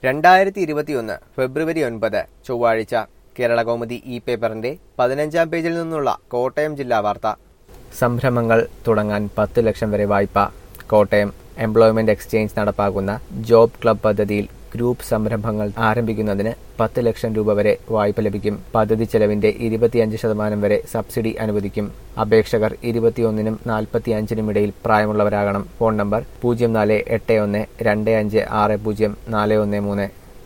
രണ്ടായിരത്തി ഇരുപത്തിയൊന്ന് ഫെബ്രുവരി ഒൻപത് ചൊവ്വാഴ്ച കേരളകൗമുദി ഇ പേപ്പറിന്റെ പതിനഞ്ചാം പേജിൽ നിന്നുള്ള കോട്ടയം ജില്ലാ വാർത്ത സംരംഭങ്ങൾ തുടങ്ങാൻ പത്ത് ലക്ഷം വരെ വായ്പ കോട്ടയം എംപ്ലോയ്മെന്റ് എക്സ്ചേഞ്ച് നടപ്പാക്കുന്ന ജോബ് ക്ലബ് പദ്ധതിയിൽ ഗ്രൂപ്പ് സംരംഭങ്ങൾ ആരംഭിക്കുന്നതിന് പത്ത് ലക്ഷം രൂപ വരെ വായ്പ ലഭിക്കും പദ്ധതി ചെലവിന്റെ ഇരുപത്തിയഞ്ച് ശതമാനം വരെ സബ്സിഡി അനുവദിക്കും അപേക്ഷകർ ഇരുപത്തിയൊന്നിനും നാൽപ്പത്തിയഞ്ചിനും ഇടയിൽ പ്രായമുള്ളവരാകണം ഫോൺ നമ്പർ പൂജ്യം നാല് എട്ട് ഒന്ന് രണ്ട് അഞ്ച് ആറ് പൂജ്യം നാല് ഒന്ന് മൂന്ന്